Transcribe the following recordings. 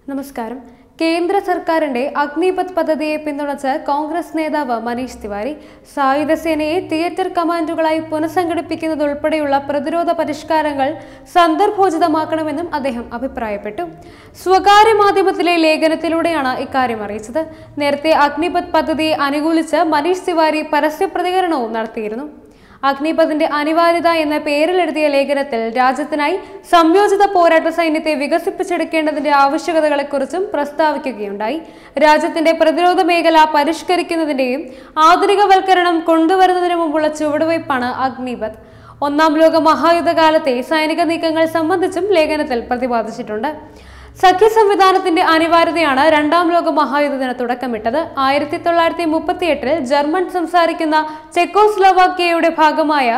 നമസ്കാരം കേന്ദ്ര സർക്കാരിന്റെ അഗ്നിപത് പദ്ധതിയെ പിന്തുണച്ച് കോൺഗ്രസ് നേതാവ് മനീഷ് തിവാരി സായുധ സേനയെ തിയേറ്റർ കമാൻഡുകളായി പുനഃസംഘടിപ്പിക്കുന്നതുൾപ്പെടെയുള്ള പ്രതിരോധ പരിഷ്കാരങ്ങൾ സന്ദർഭോചിതമാക്കണമെന്നും അദ്ദേഹം അഭിപ്രായപ്പെട്ടു സ്വകാര്യ മാധ്യമത്തിലെ ലേഖനത്തിലൂടെയാണ് ഇക്കാര്യം അറിയിച്ചത് നേരത്തെ അഗ്നിപത് പദ്ധതിയെ അനുകൂലിച്ച് മനീഷ് തിവാരി പരസ്യ പ്രതികരണവും നടത്തിയിരുന്നു അഗ്നിപഥിന്റെ അനിവാര്യത എന്ന പേരിലെഴുതിയ ലേഖനത്തിൽ രാജ്യത്തിനായി സംയോജിത പോരാട്ട സൈന്യത്തെ വികസിപ്പിച്ചെടുക്കേണ്ടതിന്റെ ആവശ്യകതകളെക്കുറിച്ചും പ്രസ്താവിക്കുകയുണ്ടായി രാജ്യത്തിന്റെ പ്രതിരോധ മേഖല പരിഷ്കരിക്കുന്നതിന്റെയും ആധുനികവൽക്കരണം കൊണ്ടുവരുന്നതിന് മുമ്പുള്ള ചുവടുവയ്പ്പാണ് അഗ്നിപഥ് ഒന്നാം ലോക മഹായുദ്ധകാലത്തെ സൈനിക നീക്കങ്ങൾ സംബന്ധിച്ചും ലേഖനത്തിൽ പ്രതിപാദിച്ചിട്ടുണ്ട് സഖ്യ സംവിധാനത്തിന്റെ അനിവാര്യതയാണ് രണ്ടാം ലോക മഹായുദ്ധത്തിന് തുടക്കമിട്ടത് ആയിരത്തി തൊള്ളായിരത്തി മുപ്പത്തിയെട്ടിൽ ജർമ്മൻ സംസാരിക്കുന്ന ചെക്കോസ്ലോവാക്യയുടെ ഭാഗമായ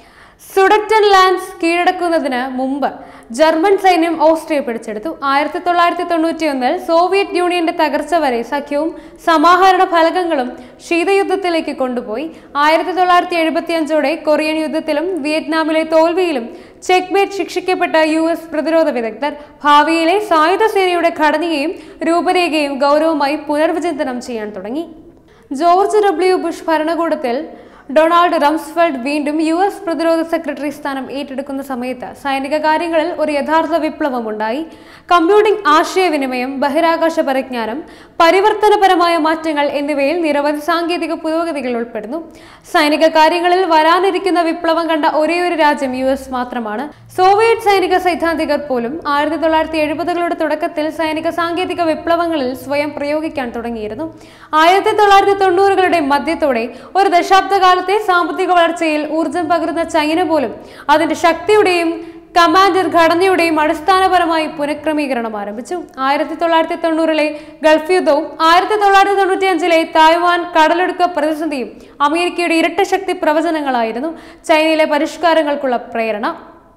സുഡറ്റൻ ലാൻഡ്സ് കീഴടക്കുന്നതിന് മുമ്പ് ജർമ്മൻ സൈന്യം ഓസ്ട്രിയ പിടിച്ചെടുത്തു ആയിരത്തി തൊള്ളായിരത്തി തൊണ്ണൂറ്റിയൊന്നിൽ സോവിയറ്റ് യൂണിയന്റെ തകർച്ച വരെ സഖ്യവും സമാഹരണ ഫലകങ്ങളും ശീതയുദ്ധത്തിലേക്ക് കൊണ്ടുപോയി ആയിരത്തി തൊള്ളായിരത്തി എഴുപത്തിയഞ്ചോടെ കൊറിയൻ യുദ്ധത്തിലും വിയറ്റ്നാമിലെ തോൽവിയിലും ചെക്മേറ്റ് ശിക്ഷിക്കപ്പെട്ട യു എസ് പ്രതിരോധ വിദഗ്ധർ ഭാവിയിലെ സായുധ സേനയുടെ ഘടനയെയും രൂപരേഖയും ഗൗരവമായി പുനർവിചിന്തനം ചെയ്യാൻ തുടങ്ങി ജോർജ് ഡബ്ല്യു ബുഷ് ഭരണകൂടത്തിൽ ഡൊണാൾഡ് റംസ്ഫെൽഡ് വീണ്ടും യു എസ് പ്രതിരോധ സെക്രട്ടറി സ്ഥാനം ഏറ്റെടുക്കുന്ന സമയത്ത് സൈനിക കാര്യങ്ങളിൽ ഒരു യഥാർത്ഥ വിപ്ലവമുണ്ടായി കമ്പ്യൂട്ടിംഗ് ആശയവിനിമയം ബഹിരാകാശ പരിജ്ഞാനം പരിവർത്തനപരമായ മാറ്റങ്ങൾ എന്നിവയിൽ നിരവധി സാങ്കേതിക പുരോഗതികൾ ഉൾപ്പെടുന്നു സൈനിക കാര്യങ്ങളിൽ വരാനിരിക്കുന്ന വിപ്ലവം കണ്ട ഒരേയൊരു രാജ്യം യു എസ് മാത്രമാണ് സോവിയറ്റ് സൈനിക സൈദ്ധാന്തികർ പോലും ആയിരത്തി തൊള്ളായിരത്തി എഴുപതുകളുടെ തുടക്കത്തിൽ സൈനിക സാങ്കേതിക വിപ്ലവങ്ങളിൽ സ്വയം പ്രയോഗിക്കാൻ തുടങ്ങിയിരുന്നു ആയിരത്തി തൊള്ളായിരത്തി തൊണ്ണൂറുകളുടെ മധ്യത്തോടെ ഒരു ദശാബ്ദകാലത്തെ സാമ്പത്തിക വളർച്ചയിൽ ഊർജം പകരുന്ന ചൈന പോലും അതിന്റെ ശക്തിയുടെയും കമാൻഡർ ഘടനയുടെയും അടിസ്ഥാനപരമായി പുനഃക്രമീകരണം ആരംഭിച്ചു ആയിരത്തി തൊള്ളായിരത്തി തൊണ്ണൂറിലെ ഗൾഫ് യുദ്ധവും ആയിരത്തി തൊള്ളായിരത്തി തൊണ്ണൂറ്റിയഞ്ചിലെ തായ്വാൻ കടലെടുക്ക പ്രതിസന്ധിയും അമേരിക്കയുടെ ഇരട്ട ശക്തി പ്രവചനങ്ങളായിരുന്നു ചൈനയിലെ പരിഷ്കാരങ്ങൾക്കുള്ള പ്രേരണ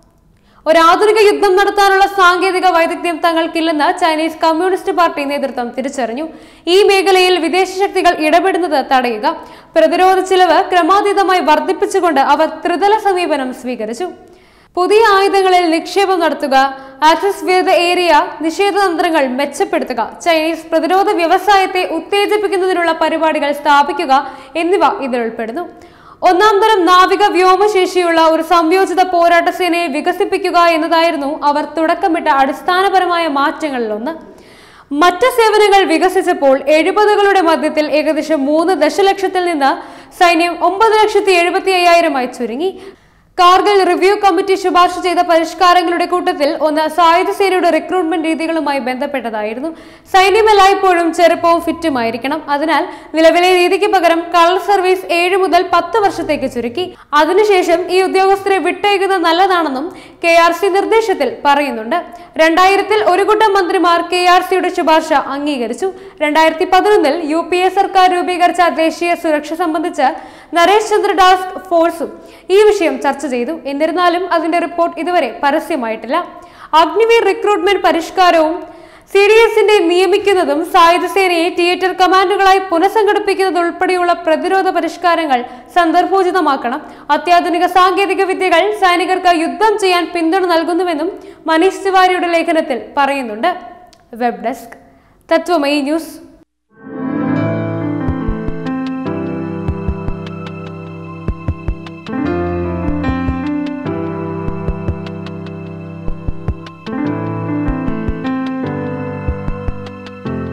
ഒരു ആധുനിക യുദ്ധം നടത്താനുള്ള സാങ്കേതിക വൈദഗ്ധ്യം തങ്ങൾക്കില്ലെന്ന് ചൈനീസ് കമ്മ്യൂണിസ്റ്റ് പാർട്ടി നേതൃത്വം തിരിച്ചറിഞ്ഞു ഈ മേഖലയിൽ വിദേശ ശക്തികൾ ഇടപെടുന്നത് തടയുക പ്രതിരോധ ചിലവ് ക്രമാതീതമായി വർദ്ധിപ്പിച്ചുകൊണ്ട് അവർ ത്രിതല സമീപനം സ്വീകരിച്ചു പുതിയ ആയുധങ്ങളിൽ നിക്ഷേപം നടത്തുക ആക്സസ് വിരുദ്ധ ഏരിയ നിഷേധ തന്ത്രങ്ങൾ മെച്ചപ്പെടുത്തുക ചൈനീസ് പ്രതിരോധ വ്യവസായത്തെ ഉത്തേജിപ്പിക്കുന്നതിനുള്ള പരിപാടികൾ സ്ഥാപിക്കുക എന്നിവ ഇതിൽ ഉൾപ്പെടുന്നു ഒന്നാം തരം നാവിക വ്യോമശേഷിയുള്ള ഒരു സംയോജിത പോരാട്ട സേനയെ വികസിപ്പിക്കുക എന്നതായിരുന്നു അവർ തുടക്കമിട്ട അടിസ്ഥാനപരമായ മാറ്റങ്ങളിലൊന്ന് മറ്റ് സേവനങ്ങൾ വികസിച്ചപ്പോൾ എഴുപതുകളുടെ മധ്യത്തിൽ ഏകദേശം മൂന്ന് ദശലക്ഷത്തിൽ നിന്ന് സൈന്യം ഒമ്പത് ലക്ഷത്തി എഴുപത്തി അയ്യായിരമായി ചുരുങ്ങി കാർഗിൽ റിവ്യൂ കമ്മിറ്റി ശുപാർശ ചെയ്ത പരിഷ്കാരങ്ങളുടെ കൂട്ടത്തിൽ ഒന്ന് സായുധ സേനയുടെ റിക്രൂട്ട്മെന്റ് രീതികളുമായി ബന്ധപ്പെട്ടതായിരുന്നു സൈന്യം എല്ലായ്പ്പോഴും ചെറുപ്പവും ഫിറ്റുമായിരിക്കണം അതിനാൽ നിലവിലെ രീതിക്ക് പകരം കളർ സർവീസ് ഏഴ് മുതൽ പത്ത് വർഷത്തേക്ക് ചുരുക്കി അതിനുശേഷം ഈ ഉദ്യോഗസ്ഥരെ വിട്ടയക്കുന്നത് നല്ലതാണെന്നും കെ ആർ സി നിർദ്ദേശത്തിൽ പറയുന്നുണ്ട് രണ്ടായിരത്തിൽ ഒരു കൂട്ടം മന്ത്രിമാർ കെ ആർ സിയുടെ ശുപാർശ അംഗീകരിച്ചു രണ്ടായിരത്തി പതിനൊന്നിൽ യു പി എ സർക്കാർ രൂപീകരിച്ച ദേശീയ സുരക്ഷ സംബന്ധിച്ച് നരേഷ് ചന്ദ്ര ടാസ്ക് ഫോഴ്സും ഈ വിഷയം ചർച്ച ചെയ്തു എന്നിരുന്നാലും അതിന്റെ റിപ്പോർട്ട് ഇതുവരെ പരസ്യമായിട്ടില്ല അഗ്നിവീർ റിക്രൂട്ട്മെന്റ് പരിഷ്കാരവും സി ഡി എസിന്റെ നിയമിക്കുന്നതും സായുധ സേനയെ തിയേറ്റർ കമാൻഡുകളായി പുനഃസംഘടിപ്പിക്കുന്നത് ഉൾപ്പെടെയുള്ള പ്രതിരോധ പരിഷ്കാരങ്ങൾ സന്ദർഭോചിതമാക്കണം അത്യാധുനിക സാങ്കേതിക വിദ്യകൾ സൈനികർക്ക് യുദ്ധം ചെയ്യാൻ പിന്തുണ നൽകുന്നുവെന്നും മനീഷ് തിവാരിയുടെ ലേഖനത്തിൽ പറയുന്നുണ്ട് വെബ് ഡെസ്ക് തത്വമയി ന്യൂസ്